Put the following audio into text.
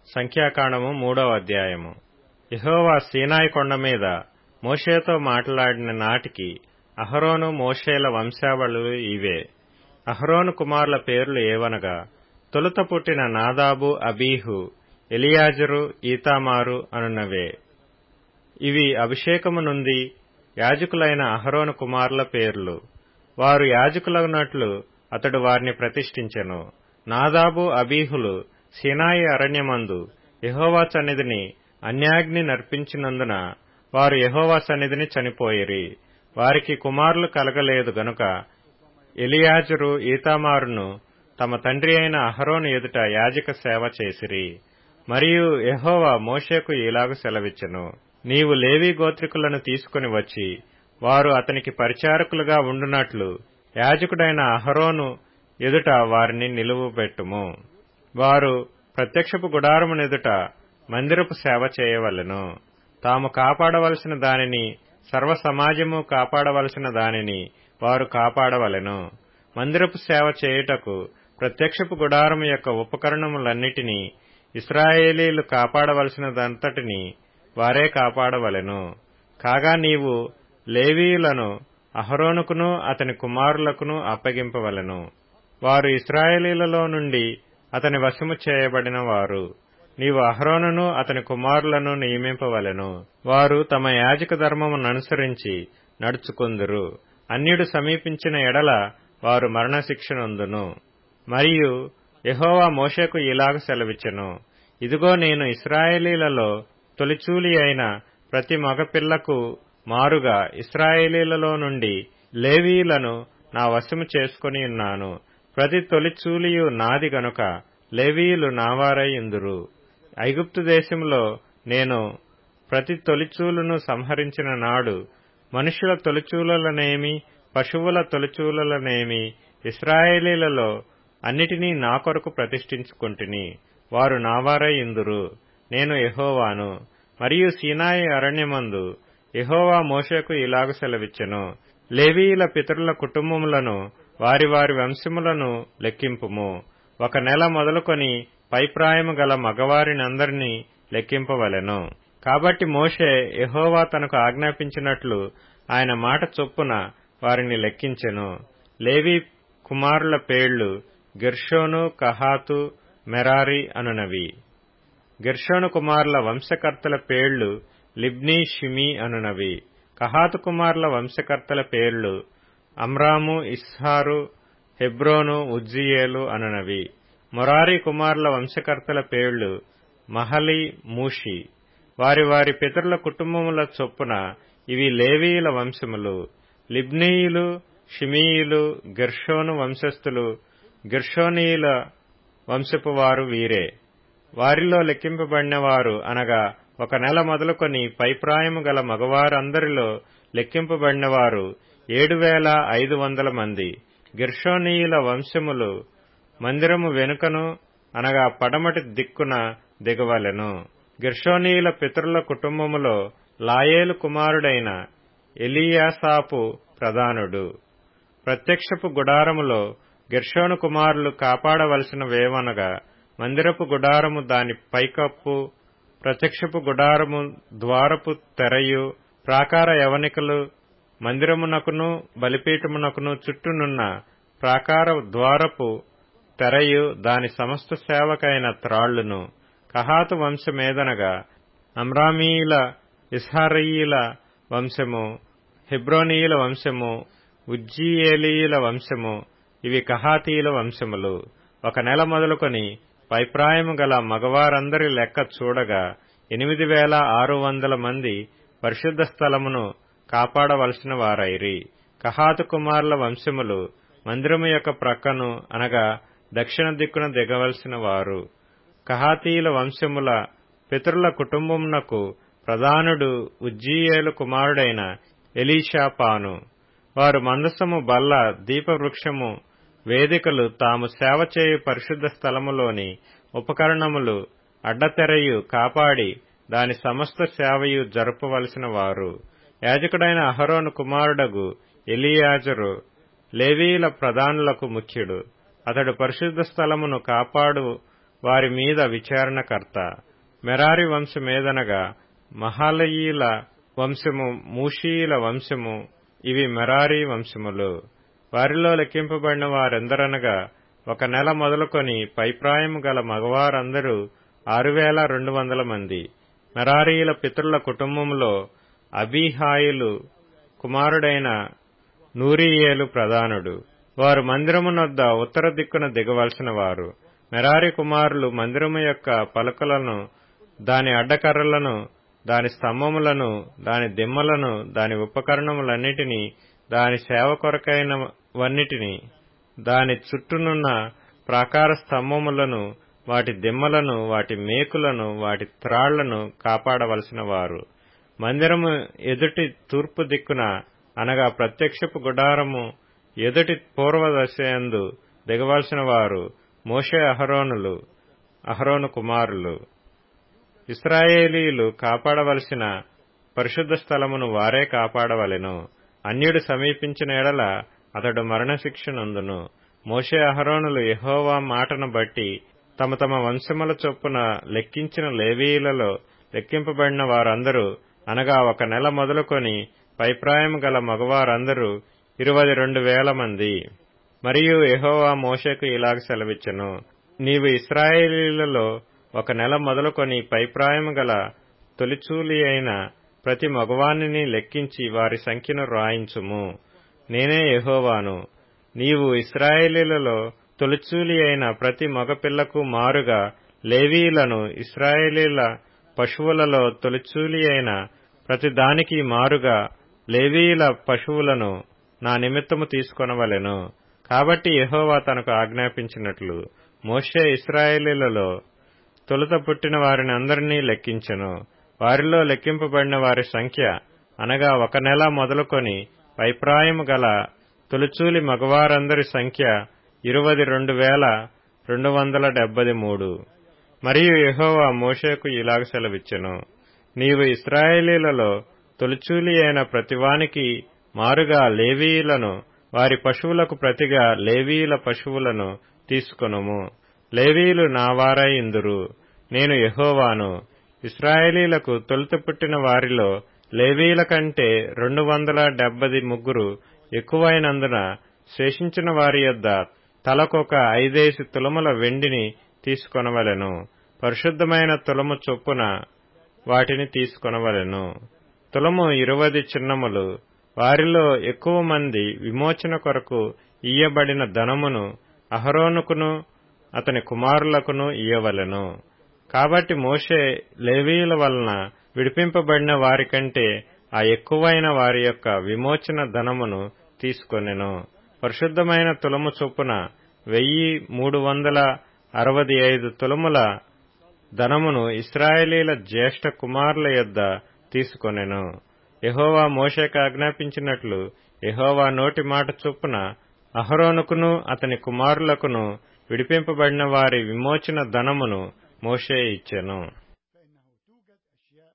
సంఖ్యాకాండము మూడవ అధ్యాయము యెహోవా సీనాయి కొండ మీద మోషేతో మాట్లాడిన నాటికి అహరోను మోషేల వంశావళులు ఇవే అహరోను కుమారుల పేర్లు ఏవనగా తొలుత పుట్టిన నాదాబు అబీహు ఎలియాజరు ఈతామారు అనునవే ఇవి అభిషేకము నుండి యాజకులైన అహరోను కుమారుల పేర్లు వారు యాజకులగునట్లు అతడు వారిని ప్రతిష్ఠించెను నాదాబు అబీహులు సీనాయి అరణ్యమందు యహోవా సన్నిధిని అన్యాగ్ని నర్పించినందున వారు యహోవా సన్నిధిని చనిపోయిరి వారికి కుమారులు కలగలేదు గనుక ఎలియాజరు ఈతామారును తమ తండ్రి అయిన అహరోను ఎదుట యాజక సేవ చేసిరి మరియు యహోవా మోషేకు ఇలాగు సెలవిచ్చెను నీవు లేవీ గోత్రికులను తీసుకుని వచ్చి వారు అతనికి పరిచారకులుగా ఉండునట్లు యాజకుడైన అహరోను ఎదుట వారిని నిలువబెట్టుము వారు ప్రత్యక్షపు గుడారమునెదుట మందిరపు సేవ చేయవలెను తాము కాపాడవలసిన దానిని సర్వ సమాజము కాపాడవలసిన దానిని వారు కాపాడవలెను మందిరపు సేవ చేయుటకు ప్రత్యక్షపు గుడారము యొక్క ఉపకరణములన్నిటినీ ఇస్రాయేలీలు కాపాడవలసినదంతటిని వారే కాపాడవలెను కాగా నీవు లేవీయులను అహరోనుకును అతని కుమారులకును అప్పగింపవలెను వారు ఇస్రాయేలీలలో నుండి అతని వశము చేయబడిన వారు నీవు అహరోనును అతని కుమారులను నియమింపవలెను వారు తమ యాజక ధర్మముననుసరించి నడుచుకుందురు అన్యుడు సమీపించిన ఎడల వారు మరణశిక్షనుందును మరియు యహోవా మోషేకు ఇలాగ సెలవిచ్చెను ఇదిగో నేను ఇస్రాయేలీలలో తొలిచూలి అయిన ప్రతి మగపిల్లకు మారుగా ఇస్రాయేలీలలో నుండి లేవీయులను నా వశము చేసుకుని ఉన్నాను ప్రతి తొలిచూలియు నాది గనుక లేవీయులు నావారై ఇందురు ఐగుప్తు దేశంలో నేను ప్రతి తొలిచూలును సంహరించిన నాడు మనుషుల తొలిచూలలనేమి పశువుల తొలిచూలలనేమి ఇస్రాయేలీలలో అన్నిటినీ నా కొరకు ప్రతిష్ఠించుకుంటుని వారు నావారై ఇందురు నేను యహోవాను మరియు సీనాయి అరణ్యమందు యహోవా మోషకు ఇలాగు సెలవిచ్చెను లేవీయుల పితరుల కుటుంబములను వారి వారి వంశములను లెక్కింపుము ఒక నెల మొదలుకొని పైప్రాయము గల మగవారినందరినీ లెక్కింపవలెను కాబట్టి మోషే యహోవా తనకు ఆజ్ఞాపించినట్లు ఆయన మాట చొప్పున వారిని లెక్కించెను లేవీ కుమారుల పేళ్లు గెర్షోను కహాతు మెరారి అనునవి గెర్షోను కుమారుల వంశకర్తల పేళ్లు లిబ్నీ షిమీ అనునవి కహాతు కుమారుల వంశకర్తల పేర్లు అమ్రాము ఇస్హారు హెబ్రోను ఉజ్జియేలు అనునవి మొరారి కుమారుల వంశకర్తల పేళ్లు మహలి మూషి వారి వారి పితరుల కుటుంబముల చొప్పున ఇవి లేవీయుల వంశములు లిబ్నీయులు షిమీయులు గెర్షోను వంశస్థులు గెర్షోనీయుల వంశపు వారు వీరే వారిలో లెక్కింపబడిన వారు అనగా ఒక నెల మొదలుకొని పైప్రాయము గల మగవారందరిలో లెక్కింపబడిన వారు ఏడు వేల ఐదు వందల మంది గిర్షోనీయుల వంశములు మందిరము వెనుకను అనగా పడమటి దిక్కున దిగవలెను గిర్షోనీయుల పితరుల కుటుంబములో లాయేలు కుమారుడైన ఎలియాసాపు ప్రధానుడు ప్రత్యక్షపు గుడారములో గిర్షోను కుమారులు కాపాడవలసిన వేవనగా మందిరపు గుడారము దాని పైకప్పు ప్రత్యక్షపు గుడారము ద్వారపు తెరయు ప్రాకార యవనికలు మందిరమునకును బలిపీఠమునకును చుట్టూనున్న ప్రాకార ద్వారపు తెరయు దాని సమస్త సేవకైన త్రాళ్లును కహాతు వంశమేదనగా అమ్రామీయుల ఇస్హారీయుల వంశము హెబ్రోనీయుల వంశము ఉజ్జీయేలీయుల వంశము ఇవి కహాతీయుల వంశములు ఒక నెల మొదలుకొని పైప్రాయము గల మగవారందరి లెక్క చూడగా ఎనిమిది వేల ఆరు వందల మంది పరిశుద్ధ స్థలమును కాపాడవలసిన వారైరి కహాతు కుమారుల వంశములు మందిరము యొక్క ప్రక్కను అనగా దక్షిణ దిక్కున దిగవలసిన వారు కహాతీయుల వంశముల పితరుల కుటుంబమునకు ప్రధానుడు ఉజ్జీయేలు కుమారుడైన ఎలీషాపాను వారు మందసము బల్ల దీపవృక్షము వేదికలు తాము సేవ చేయు పరిశుద్ధ స్థలములోని ఉపకరణములు అడ్డతెరయు కాపాడి దాని సమస్త సేవయు జరపవలసిన వారు యాజకుడైన అహరోను కుమారుడగు ఎలియాజరు లేవీల ప్రధానులకు ముఖ్యుడు అతడు పరిశుద్ధ స్థలమును కాపాడు వారి మీద విచారణకర్త మెరారి వంశమేదనగా మహాలయీల వంశము మూషీయుల వంశము ఇవి మెరారి వంశములు వారిలో లెక్కింపబడిన వారెందరనగా ఒక నెల మొదలుకొని పైప్రాయము గల మగవారందరూ ఆరు వేల రెండు వందల మంది మెరారీయుల పితరుల కుటుంబంలో అబీహాయిలు కుమారుడైన నూరియేలు ప్రధానుడు వారు మందిరమునొద్ద ఉత్తర దిక్కున దిగవలసిన వారు మెరారి కుమారులు మందిరము యొక్క పలకలను దాని అడ్డకర్రలను దాని స్తంభములను దాని దిమ్మలను దాని ఉపకరణములన్నిటినీ దాని సేవ కొరకైనవన్నిటినీ దాని చుట్టూనున్న ప్రాకార స్తంభములను వాటి దిమ్మలను వాటి మేకులను వాటి త్రాళ్లను కాపాడవలసిన వారు మందిరము ఎదుటి తూర్పు దిక్కున అనగా ప్రత్యక్షపు గుడారము ఎదుటి పూర్వదశయందు దిగవలసిన వారు మోషే అహరోనులు అహరోను కుమారులు ఇస్రాయేలీలు కాపాడవలసిన పరిశుద్ధ స్థలమును వారే కాపాడవలెను అన్యుడు సమీపించిన ఎడల అతడు మరణశిక్ష నందును మోషే అహరోనులు యహోవా మాటను బట్టి తమ తమ వంశముల చొప్పున లెక్కించిన లేవీయులలో లెక్కింపబడిన వారందరూ అనగా ఒక నెల మొదలుకొని పైప్రాయం గల మగవారందరూ ఇరవై రెండు వేల మంది మరియు యహోవా మోషకు ఇలాగ సెలవిచ్చను నీవు ఇస్రాయేలీలలో ఒక నెల మొదలుకొని పైప్రాయం గల తొలిచూలి అయిన ప్రతి మగవాణ్ణిని లెక్కించి వారి సంఖ్యను రాయించుము నేనే యహోవాను నీవు ఇస్రాయేలీలలో తొలిచూలి అయిన ప్రతి మగపిల్లకు మారుగా లేవీలను ఇస్రాయేలీల పశువులలో తొలిచూలి అయిన ప్రతి దానికి మారుగా లేవీల పశువులను నా నిమిత్తము తీసుకొనవలెను కాబట్టి యహోవా తనకు ఆజ్ఞాపించినట్లు మోషే ఇస్రాయేలీలలో తొలుత పుట్టిన వారిని అందరినీ లెక్కించెను వారిలో లెక్కింపబడిన వారి సంఖ్య అనగా ఒక నెల మొదలుకొని పైప్రాయము గల తొలిచూలి మగవారందరి సంఖ్య ఇరవై రెండు వేల రెండు వందల డెబ్బది మూడు మరియు యహోవా మోషేకు ఇలాగ సెలవిచ్చెను నీవు ఇస్రాయేలీలలో తొలిచూలి అయిన ప్రతివానికి మారుగా లేవీయులను వారి పశువులకు ప్రతిగా లేవీయుల పశువులను తీసుకొనుము లేవీయులు నావారై ఇందురు నేను యహోవాను ఇస్రాయేలీలకు తొలుత పుట్టిన వారిలో లేవీల కంటే రెండు వందల డెబ్బది ముగ్గురు ఎక్కువైనందున శేషించిన వారి యొద్ద తలకొక ఐదేసి తులముల వెండిని తీసుకొనవలెను పరిశుద్ధమైన తులము చొప్పున వాటిని తీసుకొనవలెను తులము ఇరువది చిన్నములు వారిలో ఎక్కువ మంది విమోచన కొరకు ఇయ్యబడిన ధనమును అహరోనుకును అతని కుమారులకును ఇయ్యవలెను కాబట్టి మోషే లేవీయుల వలన విడిపింపబడిన వారికంటే ఆ ఎక్కువైన వారి యొక్క విమోచన ధనమును తీసుకొనెను పరిశుద్ధమైన తులము చొప్పున వెయ్యి మూడు వందల అరవది ఐదు తులముల ధనమును ఇస్రాయేలీల జ్యేష్ఠ కుమారుల యొద్ద తీసుకొనెను యహోవా మోషేకు ఆజ్ఞాపించినట్లు యహోవా నోటి మాట చొప్పున అహరోనుకును అతని కుమారులకును విడిపింపబడిన వారి విమోచన ధనమును మోషే ఇచ్చెను